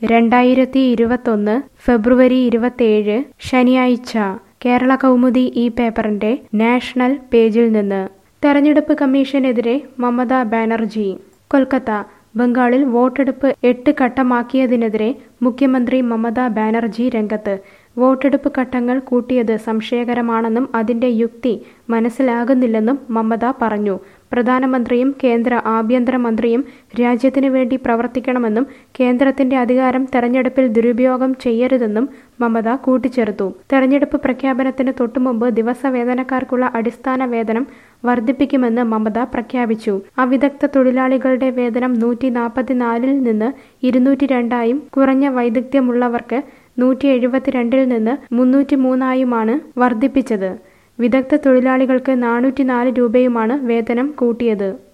രണ്ടായിരത്തി ഇരുപത്തൊന്ന് ഫെബ്രുവരി ഇരുപത്തേഴ് ശനിയാഴ്ച കേരള കൗമുദി ഈ പേപ്പറിന്റെ നാഷണൽ പേജിൽ നിന്ന് തെരഞ്ഞെടുപ്പ് കമ്മീഷനെതിരെ മമതാ ബാനർജി കൊൽക്കത്ത ബംഗാളിൽ വോട്ടെടുപ്പ് എട്ട് ഘട്ടമാക്കിയതിനെതിരെ മുഖ്യമന്ത്രി മമതാ ബാനർജി രംഗത്ത് വോട്ടെടുപ്പ് ഘട്ടങ്ങൾ കൂട്ടിയത് സംശയകരമാണെന്നും അതിന്റെ യുക്തി മനസ്സിലാകുന്നില്ലെന്നും മമത പറഞ്ഞു പ്രധാനമന്ത്രിയും കേന്ദ്ര ആഭ്യന്തരമന്ത്രിയും രാജ്യത്തിനു വേണ്ടി പ്രവർത്തിക്കണമെന്നും കേന്ദ്രത്തിന്റെ അധികാരം തെരഞ്ഞെടുപ്പിൽ ദുരുപയോഗം ചെയ്യരുതെന്നും മമത കൂട്ടിച്ചേർത്തു തെരഞ്ഞെടുപ്പ് പ്രഖ്യാപനത്തിന് തൊട്ടുമുമ്പ് ദിവസവേതനക്കാർക്കുള്ള അടിസ്ഥാന വേതനം വർദ്ധിപ്പിക്കുമെന്ന് മമത പ്രഖ്യാപിച്ചു അവിദഗ്ധ തൊഴിലാളികളുടെ വേതനം നൂറ്റി നാൽപ്പത്തിനാലിൽ നിന്ന് ഇരുന്നൂറ്റി രണ്ടായും കുറഞ്ഞ വൈദഗ്ധ്യമുള്ളവർക്ക് നൂറ്റി എഴുപത്തിരണ്ടിൽ നിന്ന് മുന്നൂറ്റി മൂന്നായുമാണ് വർദ്ധിപ്പിച്ചത് വിദഗ്ധ തൊഴിലാളികൾക്ക് നാനൂറ്റി നാല് രൂപയുമാണ് വേതനം കൂട്ടിയത്